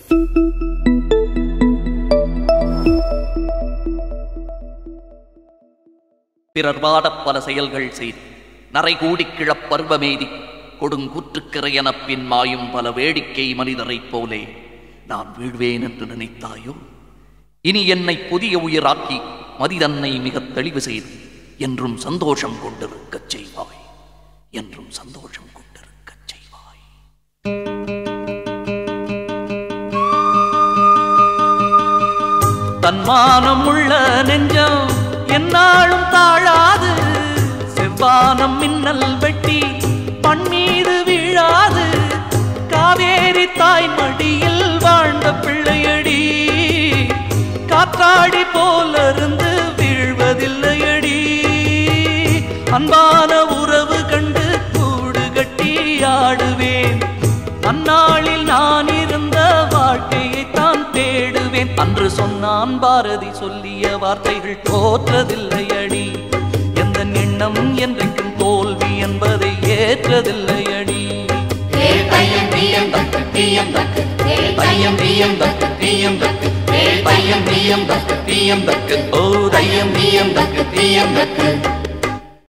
பிறர் வாடப் பல செயல்கள் செய்து நரைகூடிக் கிழப் பருவமேதி கொடுங்கூற்றுக்கிறையெனப் பின் மாயும் பல வேடிக்கை மனிதரைப் போலே நான் வீழ்வேன் என்று நினைத்தாயோ இனி என்னை புதிய உயிராக்கி மதிதன்னை மிகத் தெளிவு செய்து என்றும் சந்தோஷம் கொண்டிருக்கச் செய்வாய் என்றும் சந்தோஷம் கொண்டிருக்கச் செய்வாய் தன்மானம் உள்ள நெஞ்சம் என்னாலும் தாழாது செவ்வானம் மின்னல் வெட்டி பண்மீது வீழாது காவேரி தாய் மடியில் வாழ்ந்த பிள்ளையடி காற்றாடி போலிருந்து வீழ்வதில்லையடி அன்பான உறவு கண்டு கூடு கட்டி ஆடுவேன் அந்நாளில் நான் இருந்த வாழ்க்கையை தான் தேடுவேன் அன்று சொன்னான் பாரதி சொல்லிய வார்த்தைகள் தோற்றதில்லையடி எந்த எண்ணம் என்றைக்கும் தோல்வி என்பதை ஏற்றதில்லையடி ஹே பையன் பியம் பக்கு பியம் பக்கு ஹே பையன் பியம் பக்கு பியம் பக்கு ஹே பையன் பியம் பக்கு பியம் பக்கு ஓ தையம் பியம் பக்கு பியம் பக்கு